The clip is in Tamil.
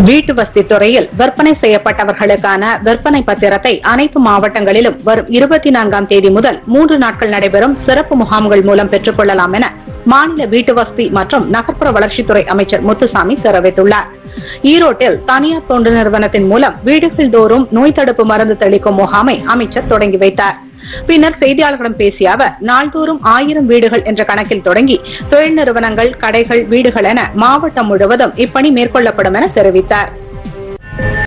வீட்டு வசதி துறையில் விற்பனை செய்யப்பட்டவர்களுக்கான விற்பனை பத்திரத்தை அனைத்து மாவட்டங்களிலும் வரும் இருபத்தி நான்காம் தேதி முதல் மூன்று நாட்கள் நடைபெறும் சிறப்பு முகாம்கள் மூலம் பெற்றுக் கொள்ளலாம் என மாநில வீட்டு வசதி மற்றும் நகர்ப்புற வளர்ச்சித்துறை அமைச்சர் முத்துசாமி தெரிவித்துள்ளார் ஈரோட்டில் தனியார் தொண்டு நிறுவனத்தின் மூலம் வீடுகள் தோறும் நோய் தடுப்பு மருந்து தெளிக்கும் முகாமை அமைச்சர் தொடங்கி வைத்தார் பின்னர் செய்தியாளர்களிடம் பேசிய அவர் நாள்தோறும் ஆயிரம் வீடுகள் என்ற கணக்கில் தொடங்கி தொழில் நிறுவனங்கள் கடைகள் வீடுகள் என மாவட்டம் முழுவதும் இப்பணி மேற்கொள்ளப்படும் என தெரிவித்தார்